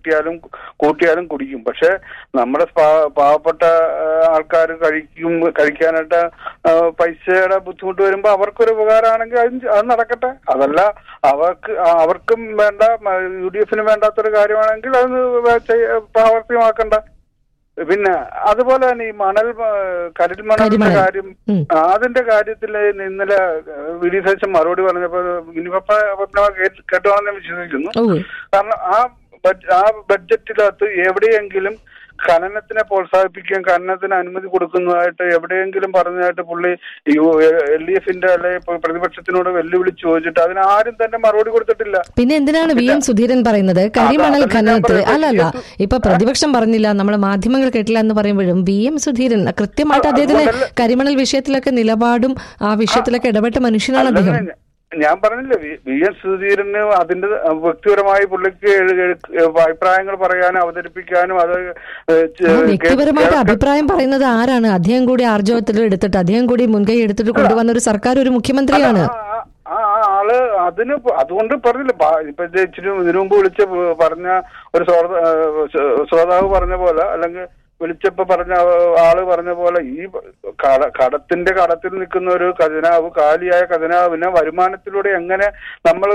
കിട്ടിയാലും കൂട്ടിയാലും കുടിക്കും പക്ഷെ നമ്മുടെ പാ- പാവപ്പെട്ട ആൾക്കാർ കഴിക്കും കഴിക്കാനായിട്ട് ആ, പൈസയുടെ ബുദ്ധിമുട്ട് വരുമ്പോ അവർക്കൊരു ഉപകാരമാണെങ്കിൽ അത് അത് നടക്കട്ടെ അതല്ല അവർക്ക് ആ, അവർക്കും വേണ്ട യു ഡി എഫിനും വേണ്ടാത്തൊരു കാര്യമാണെങ്കിൽ അത് ചെയ്യ- പ്രാവർത്തികമാക്കണ്ട പിന്നെ അതുപോലെ തന്നെ ഈ മണൽ ആ, കരിൽ മണലിന്റെ കരിമണൽ. കാര്യം ഉം. ആ, അതിന്റെ കാര്യത്തിൽ ഇന്നലെ വി ഡി സതീശൻ മറുപടി പറഞ്ഞപ്പോ ഇനിപ്പ കേട്ടുവാണെന്ന് ഞാൻ വിശ്വസിക്കുന്നു ഓ കാരണം ആ ബഡ്- ആ ബഡ്ജറ്റിനകത്ത് എവിടെയെങ്കിലും ഖനനത്തിനെ പ്രോത്സാഹിപ്പിക്കുകയും ഖനനത്തിന് അനുമതി കൊടുക്കുന്നതായിട്ട് എവിടെയെങ്കിലും പറഞ്ഞതായിട്ട് പുള്ളി എൽ ഡി എഫിന്റെ അല്ലെ ഇപ്പൊ പ്രതിപക്ഷത്തിനോട് വെല്ലുവിളിച്ച് ചോദിച്ചിട്ട് അതിന് ആരും തന്നെ മറുപടി കൊടുത്തിട്ടില്ല പിന്നെ എന്തിനാണ് വി എം സുധീരൻ പറയുന്നത് കരിമണൽ അതല്ല ഞാൻ ഖനനത്തിൽ പറയുന്നത്. അല്ലല്ല ഇപ്പൊ പ്രതിപക്ഷം പറഞ്ഞില്ല നമ്മളെ മാധ്യമങ്ങൾ കേട്ടില്ല എന്ന് പറയുമ്പോഴും വി എം സുധീരൻ കൃത്യമായിട്ട് ആ, അദ്ദേഹത്തിന് അതുകൊണ്ടല്ല- കരിമണൽ വിഷയത്തിലൊക്കെ നിലപാടും ആ വിഷയത്തിലൊക്കെ ഇടപെട്ട മനുഷ്യനാണ് അല്ലെന്ന് അദ്ദേഹം ഞാൻ- ഞാൻ പറഞ്ഞില്ലേ വി- വി എസ് സുധീരന് അതിന്റെ വ്യക്തിപരമായി പുള്ളിക്ക് എഴു- എഴു- അഭിപ്രായങ്ങൾ പറയാനും അവതരിപ്പിക്കാനും അത് ഏഹ് ചെ- ആ വ്യക്തിപരമായിട്ട് കേൾക്ക- അഭിപ്രായം പറയുന്നത് ആരാണ് അദ്ദേഹം കൂടി ആർജവത്തിൽ എടുത്തിട്ട് അദ്ദേഹം കൂടി മുൻകൈ എടുത്തിട്ട് കൊണ്ടുവന്ന ഒരു സർക്കാർ ഒരു മുഖ്യമന്ത്രിയാണ് ആ, ആ, ആ ആള് അതിന് പ- അതുകൊണ്ട് പറഞ്ഞില്ല ബാ- ഇപ്പൊ ഇത് ഇച്ചിരി ഇതിനു മുമ്പ് വിളിച്ച് പ- പറഞ്ഞ ഒരു ശ്രോത- ആ, ശ്ര- ശ്രോതാവ് പറഞ്ഞ പോലെ അല്ലെങ്കിൽ വിളിച്ചപ്പോ പറഞ്ഞ ആ- ആള് പറഞ്ഞ പോലെ ഈ കട കടത്തിന്റെ കടത്തിൽ നിൽക്കുന്ന ഒരു ഖജനാവ് കാലിയായ ഖജനാവിനെ വരുമാനത്തിലൂടെ എങ്ങനെ നമ്മൾ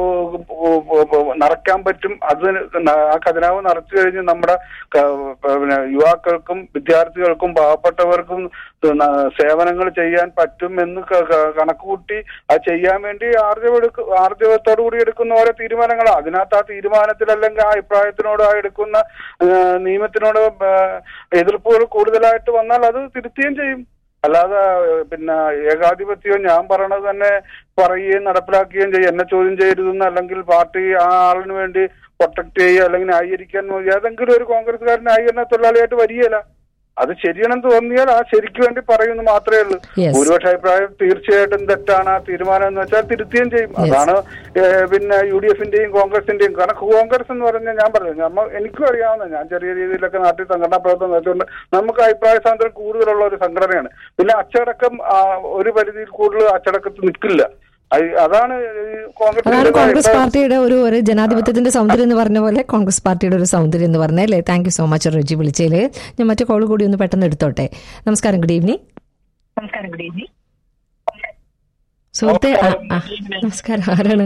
നിറയ്ക്കാൻ പറ്റും അത് ന- ആ ഖജനാവ് നിറച്ചു കഴിഞ്ഞ് നമ്മുടെ ക- പിന്നെ യുവാക്കൾക്കും വിദ്യാർത്ഥികൾക്കും പാവപ്പെട്ടവർക്കും ന- സേവനങ്ങൾ ചെയ്യാൻ പറ്റും എന്ന് ക- ക- കണക്കുകൂട്ടി അത് ചെയ്യാൻ വേണ്ടി ആർജവെടുക്ക ആർജവത്തോടു കൂടി എടുക്കുന്ന ഓരോ തീരുമാനങ്ങളാണ് അതിനകത്ത് ആ തീരുമാനത്തിൽ അല്ലെങ്കിൽ ആ അഭിപ്രായത്തിനോട് ആ എടുക്കുന്ന ആ, നിയമത്തിനോട് ആ, എതിർപ്പുകൾ കൂടുതലായിട്ട് വന്നാൽ അത് തിരുത്തുകയും ചെയ്യും അല്ലാതെ ആ, പിന്നെ ഏകാധിപത്യം ഞാൻ പറയണത് തന്നെ പറയുകയും നടപ്പിലാക്കുകയും ചെയ്യും എന്നെ ചോദ്യം ചെയ്യരുതെന്ന് അല്ലെങ്കിൽ പാർട്ടി ആ ആളിന് വേണ്ടി പ്രൊട്ടക്ട് ചെയ്യുക അല്ലെങ്കിൽ ന്യായീകരിക്കാൻ ഏതെങ്കിലും ഒരു കോൺഗ്രസ്സുകാരൻ ന്യായീകരണ തൊഴിലാളിയായിട്ട് വരികയില്ല അത് ശരിയാണെന്ന് തോന്നിയാൽ ആ ശരിക്ക് വേണ്ടി പറയുന്നു മാത്രമേ ഉള്ളൂ Yes. ഭൂരിപക്ഷ അഭിപ്രായം തീർച്ചയായിട്ടും തെറ്റാണ് ആ തീരുമാനം എന്ന് വെച്ചാൽ തിരുത്തുകയും ചെയ്യും അതാണ് ഏഹ്, പിന്നെ യു ഡി എഫിന്റെയും കോൺഗ്രസിന്റെയും കാരണം കോൺഗ്രസ് എന്ന് പറഞ്ഞാൽ ഞാൻ പറഞ്ഞു നമ്മ എനിക്കും അറിയാവുന്ന ഞാൻ ചെറിയ രീതിയിലൊക്കെ നാട്ടിൽ സംഘടനാ പ്രവർത്തനം നടത്തിക്കൊണ്ട് നമുക്ക് അഭിപ്രായ സ്വാതന്ത്ര്യം കൂടുതലുള്ള ഒരു സംഘടനയാണ് പിന്നെ അച്ചടക്കം ആ, ഒരു പരിധിയിൽ കൂടുതൽ അച്ചടക്കത്തിൽ നിൽക്കില്ല അത് അതാണ് ഈ അതാണ് കോൺഗ്രസ് കോൺഗ്രസ് പാർട്ടിയുടെ ഒരു ഒരു ജനാധിപത്യത്തിന്റെ സൗന്ദര്യം എന്ന് പറഞ്ഞ പോലെ കോൺഗ്രസ് പാർട്ടിയുടെ ഒരു സൗന്ദര്യം എന്ന് പറഞ്ഞേ അല്ലേ thank you so much Reji വിളിച്ചതില് ഞാൻ മറ്റു കോൾ കൂടി ഒന്ന് പെട്ടെന്ന് എടുത്തോട്ടെ നമസ്കാരം ഗുഡ് ഈവനിങ് നമസ്കാരം ഗുഡ് ഈവനിങ് സുഹൃത്തെ ആ, ആ, നമസ്കാരം ആരാണ്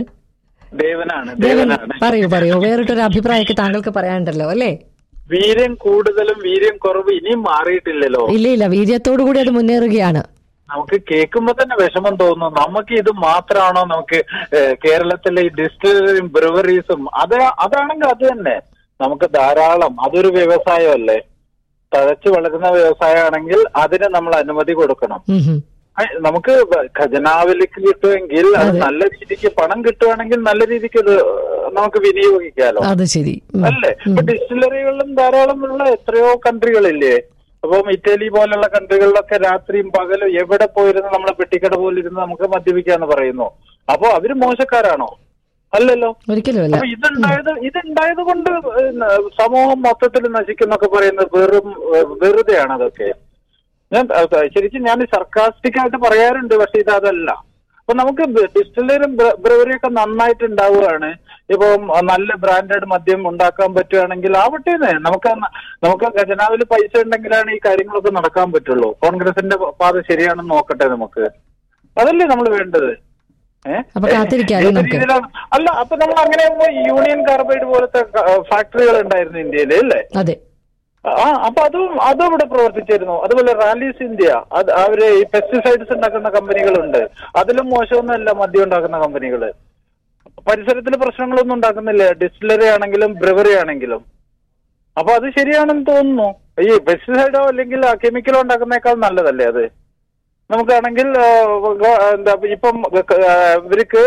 ദേവനാണ് ദേവൻ ദേവനാണ് പറയൂ പറയൂ വേറിട്ടൊരു അഭിപ്രായമൊക്കെ താങ്കൾക്ക് പറയാനുണ്ടല്ലോ അല്ലേ വീര്യം കൂടുതലും വീര്യം കുറവ് ഇനിയും മാറിയിട്ടില്ലല്ലോ ഇല്ല ഇല്ല വീര്യത്തോടു കൂടി അത് മുന്നേറുകയാണ് നമുക്ക് കേൾക്കുമ്പോ തന്നെ വിഷമം തോന്നുന്നു നമുക്ക് ഇത് മാത്രമാണോ നമുക്ക് ഏഹ്, കേരളത്തിലെ ഈ ഡിസ്റ്റിലറിയും ബ്രിവറീസും അത് അതാണെങ്കിൽ അത് തന്നെ നമുക്ക് ധാരാളം അതൊരു വ്യവസായമല്ലേ തഴച്ചു വളരുന്ന വ്യവസായമാണെങ്കിൽ അതിന് നമ്മൾ അനുമതി കൊടുക്കണം ഉം ഹും. അയ് നമുക്ക് ഖജനാവിലേക്ക് കിട്ടുമെങ്കിൽ അത് അതെ. നല്ല രീതിക്ക് പണം കിട്ടുവാണെങ്കിൽ നല്ല രീതിക്ക് ഇത് നമുക്ക് വിനിയോഗിക്കാലോ അത് ശരി ഉം. അല്ലേ ഇപ്പൊ ഡിസ്റ്റിലറികളിലും ധാരാളമുള്ള എത്രയോ കൺട്രികളില്ലേ അപ്പം ഇറ്റലി പോലുള്ള കൺട്രികളിലൊക്കെ രാത്രിയും പകലും എവിടെ പോയിരുന്ന് നമ്മളെ പെട്ടിക്കട പോലിരുന്ന് നമുക്ക് മദ്യപിക്കാന്ന് പറയുന്നു അപ്പൊ അവര് മോശക്കാരാണോ അല്ലല്ലോ ഒരിക്കലും അല്ല അപ്പൊ ഇതുണ്ടായത് ഇതുണ്ടായത് കൊണ്ട് ഏഹ്, സമൂഹം മൊത്തത്തിൽ നശിക്കുന്നൊക്കെ പറയുന്നത് വെറും ഏഹ്, വെറുതെയാണ് അതൊക്കെ ഞാൻ അഹ് ശരിക്കും ഞാൻ സർക്കാസ്റ്റിക് ആയിട്ട് പറയാറുണ്ട് പക്ഷെ ഇത് അതല്ല അപ്പൊ നമുക്ക് ഡിസ്റ്റിലറും ബ്രവറിയും ഒക്കെ നന്നായിട്ട് ഉണ്ടാവുകയാണ് ഇപ്പം നല്ല ബ്രാൻഡഡ് മദ്യം ഉണ്ടാക്കാൻ പറ്റുകയാണെങ്കിൽ ആവട്ടേന്ന് നമുക്ക് ന- നമുക്ക് ഖജനാവിൽ പൈസ ഉണ്ടെങ്കിലാണ് ഈ കാര്യങ്ങളൊക്കെ നടക്കാൻ പറ്റുള്ളൂ കോൺഗ്രസിന്റെ പാത ശരിയാണെന്ന് നോക്കട്ടെ നമുക്ക് അതല്ലേ നമ്മൾ വേണ്ടത് ഏഹ്? അപ്പൊ കാത്തിരിക്കാല്ലേ ഏത് നമുക്ക്? രീതിയിലാണ്? അല്ല അപ്പൊ നമ്മൾ അങ്ങനെ ആകുമ്പോ യൂണിയൻ കാർബൈഡ് പോലത്തെ ഫാക്ടറികൾ ഉണ്ടായിരുന്നു ഇന്ത്യയിൽ അല്ലേ അതെ ആ അപ്പൊ അതും അതും ഇവിടെ പ്രവർത്തിച്ചിരുന്നു അതുപോലെ റാലീസ് ഇന്ത്യ അത് അവര് ഈ പെസ്റ്റിസൈഡ്സ് ഉണ്ടാക്കുന്ന കമ്പനികളുണ്ട് അതിലും മോശമൊന്നുമല്ല മദ്യം ഉണ്ടാക്കുന്ന കമ്പനികള് പരിസരത്തിൽ പ്രശ്നങ്ങളൊന്നും ഉണ്ടാക്കുന്നില്ല ഡിസ്റ്റിലറി ആണെങ്കിലും ബ്രിവറി ആണെങ്കിലും അപ്പൊ അത് ശരിയാണെന്ന് തോന്നുന്നു ഈ പെസ്റ്റിസൈഡോ അല്ലെങ്കിൽ കെമിക്കലോ ഉണ്ടാക്കുന്നേക്കാൾ നല്ലതല്ലേ അത് നമുക്കാണെങ്കിൽ ആ, ഗ- എന്താ ഇപ്പം ആ, ഇവർക്ക്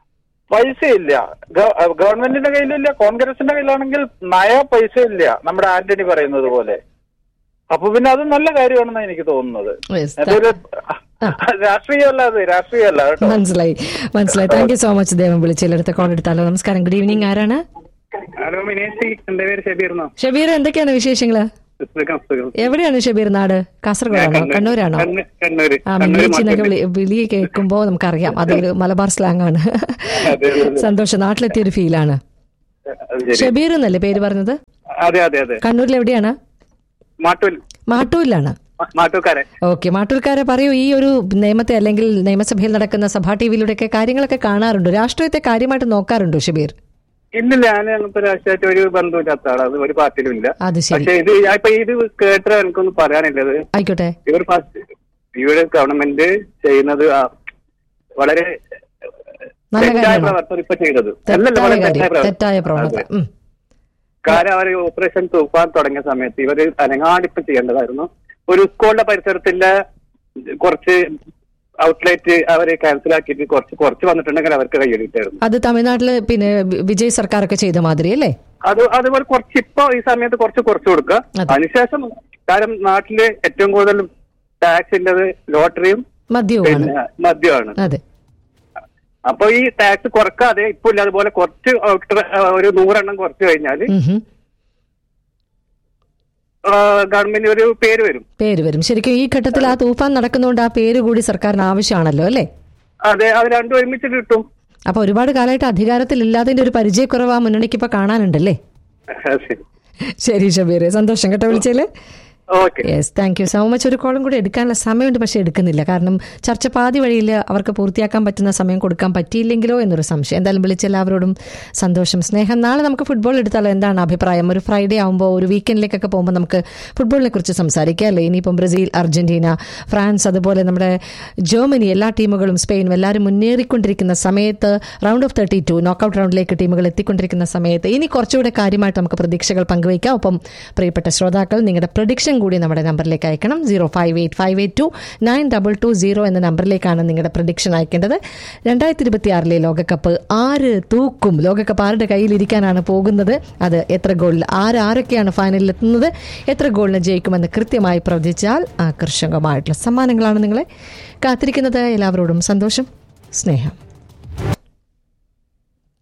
പൈസയില്ല ഗവ- ഗവൺമെന്റിന്റെ കയ്യിലില്ല കോൺഗ്രസിന്റെ കയ്യിലാണെങ്കിൽ നയ പൈസ ഇല്ല നമ്മുടെ ആന്റണി പറയുന്നത് പോലെ അപ്പൊ പിന്നെ അത് നല്ല കാര്യമാണെന്ന് എനിക്ക് തോന്നുന്നത് Yes, അതൊരു രാഷ്ട്രീയമല്ല അത് രാഷ്ട്രീയമല്ല കേട്ടോ മനസ്സിലായി മനസ്സിലായി thank you so much Devan വിളിച്ചതിലെടുത്ത കോൾ എടുത്താലോ നമസ്കാരം ഗുഡ് ഈവനിങ് ആരാണ് ഹലോ മിനേഷ് എന്റെ പേര് ഷബീർന്നോ ഷബീർ എന്തൊക്കെയാണ് വിശേഷങ്ങള് സുഖം സുഖം എവിടെയാണ് ഷബീർ നാട് കാസർഗോഡാണോ കണ്ണൂരാണോ കണ്ണൂ- കണ്ണൂര് ആ കണ്ണൂര് മിനിച്ചിനൊക്കെ മാർക്കറ്റ്. വിളി വിളി കേൾക്കുമ്പോ നമുക്കറിയാം അതൊരു മലബാർ സ്ലാങ് ആണ് അതെ, അതെ. സന്തോഷം നാട്ടിലെത്തിയ ഒരു ഫീലാണ് അത് ശരി ഷബീർ എന്നല്ലേ പേര് പറഞ്ഞത് അതെ അതെ അതെ കണ്ണൂരിൽ എവിടെയാണ് മാട്ടൂൽ മാട്ടൂരിലാണ് മ- മാട്ടൂക്കാരെ ഓക്കെ മാട്ടൂർക്കാരെ പറയൂ ഈ ഒരു നിയമത്തെ അല്ലെങ്കിൽ നിയമസഭയിൽ നടക്കുന്ന സഭാ ടി വിയിലൂടെയൊക്കെ കാര്യങ്ങളൊക്കെ കാണാറുണ്ടോ രാഷ്ട്രീയത്തെ കാര്യമായിട്ട് നോക്കാറുണ്ടോ ഷബീർ ഇല്ലില്ല ഞാൻ അങ്ങനത്തെ രാഷ്ട്രീയമായിട്ട് ഒരു ബന്ധമില്ലാത്ത ആളാണ് അത് ഒരു പാർട്ടിയിലും ഇല്ല അത് ശരി പക്ഷെ ഇത് ഞാൻ ഇപ്പൊ ഇത് കേട്ട എനിക്കൊന്ന് പറയാനുള്ളത് ആയിക്കോട്ടെ ഇവർ ഫസ്റ്റ് ഇവരുടെ ഗവൺമെന്റ് ചെയ്യുന്നത് ആ വളരെ നല്ല തെറ്റായ കാര്യമാണ് പ്രവർത്തനം ഇപ്പൊ ചെയ്തത് അല്ലല്ല, തെറ്റായ വളരെ കാര്യം പ്രവർത്തനം. തെറ്റായ പ്രവണത അതെ. ഉം. കാരണം അവർ ഓപ്പറേഷൻ തൂഫാൻ തുടങ്ങിയ സമയത്ത് ഇവർ അനങ്ങാടിപ്പ് ചെയ്യേണ്ടതായിരുന്നു ഒരു സ്കൂളിന്റെ പരിസരത്തിലെ കുറച്ച് ഔട്ട്ലെറ്റ് അവര് ക്യാൻസൽ ആക്കിയിട്ട് കുറച്ച് കുറച്ച് വന്നിട്ടുണ്ടെങ്കിൽ അവർക്ക് കൈയടിയിട്ടായിരുന്നു അത് തമിഴ്നാട്ടില് പിന്നെ വി- വിജയ് സർക്കാരൊക്കെ ചെയ്ത മാതിരി അല്ലേ അത് അതുപോലെ കുറച്ച് ഇപ്പൊ ഈ സമയത്ത് കുറച്ച് കുറച്ച് കൊടുക്കുക അതെ. അതിനുശേഷം കാരണം നാട്ടില് ഏറ്റവും കൂടുതൽ ടാക്സ് ഉള്ളത് ലോട്ടറിയും മദ്യവുമാണ് പിന്നെ മദ്യമാണ് അതെ അപ്പൊ ഈ ടാക്സ് കുറക്കാതെ ഇപ്പൊ ഇല്ല അതുപോലെ കുറച്ച് ഔട്ടർ- ഒരു നൂറെണ്ണം കുറച്ച് കഴിഞ്ഞാൽ ഉം ഹും. ഗവൺമെന്റ് ഒരു പേര് വരും പേര് വരും ശരിക്കും ഈ ഘട്ടത്തിൽ ആ തൂഫാൻ നടക്കുന്നതുകൊണ്ട് ആ പേര് കൂടി സർക്കാരിന് ആവശ്യമാണല്ലോ അല്ലേ അതെ അത് രണ്ടും ഒരുമിച്ച് കിട്ടും അപ്പൊ ഒരുപാട് കാലമായിട്ട് അധികാരത്തിൽ ഇല്ലാതിന്റെ ഒരു പരിചയക്കുറവ് ആ മുന്നണിക്ക് ഇപ്പൊ കാണാനുണ്ടല്ലേ ശരി ശരി ഷബീർ സന്തോഷം കേട്ടോ വിളിച്ചേല് okay yes thank you so much ഒരു കോളും കൂടി എടുക്കാനുള്ള സമയമുണ്ട് പക്ഷേ എടുക്കുന്നില്ല കാരണം ചർച്ച പാതി വഴിയിൽ അവർക്ക് പൂർത്തിയാക്കാൻ പറ്റുന്ന സമയം കൊടുക്കാൻ പറ്റിയില്ലെങ്കിലോ എന്നൊരു സംശയം എന്തായാലും വിളിച്ച എല്ലാവരോടും സന്തോഷം സ്നേഹം നാളെ നമുക്ക് ഫുട്ബോൾ എടുത്താലോ എന്താണ് അഭിപ്രായം ഒരു ഫ്രൈഡേ ആകുമ്പോൾ ഒരു വീക്കെൻഡിലേക്കൊക്കെ പോകുമ്പോൾ നമുക്ക് ഫുട്ബോളിനെ കുറിച്ച് സംസാരിക്കാം അല്ലേ ഇനിയിപ്പം ബ്രസീൽ അർജന്റീന ഫ്രാൻസ് അതുപോലെ നമ്മുടെ ജർമ്മനി എല്ലാ ടീമുകളും സ്പെയിനും എല്ലാവരും മുന്നേറിക്കൊണ്ടിരിക്കുന്ന സമയത്ത് round of thirty two knockout റൗണ്ടിലേക്ക് ടീമുകൾ എത്തിക്കൊണ്ടിരിക്കുന്ന സമയത്ത് ഇനി കുറച്ചുകൂടെ കാര്യമായിട്ട് നമുക്ക് പ്രതീക്ഷകൾ പങ്കുവയ്ക്കാം ഒപ്പം പ്രിയപ്പെട്ട ശ്രോതാക്കൾ നിങ്ങളുടെ പ്രഡിക്ഷൻ കൂടി നമ്മുടെ നമ്പറിലേക്ക് അയക്കണം zero five eight five eight two nine double two zero എന്ന നമ്പറിലേക്കാണ് നിങ്ങളുടെ പ്രഡിക്ഷൻ അയക്കേണ്ടത് രണ്ടായിരത്തി ഇരുപത്തി ആറിലെ ലോകകപ്പ് ആര് തൂക്കും ലോകകപ്പ് ആരുടെ കയ്യിലിരിക്കാനാണ് പോകുന്നത് അത് എത്ര ഗോളിൽ ആരാരൊക്കെയാണ് ഫൈനലിൽ എത്തുന്നത് എത്ര ഗോളിന് ജയിക്കുമെന്ന് കൃത്യമായി പ്രവചിച്ചാൽ ആകർഷകമായിട്ടുള്ള സമ്മാനങ്ങളാണ് നിങ്ങളെ കാത്തിരിക്കുന്നത് എല്ലാവരോടും സന്തോഷം സ്നേഹം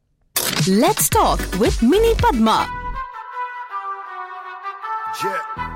Let's talk with Mini Padma. Yeah.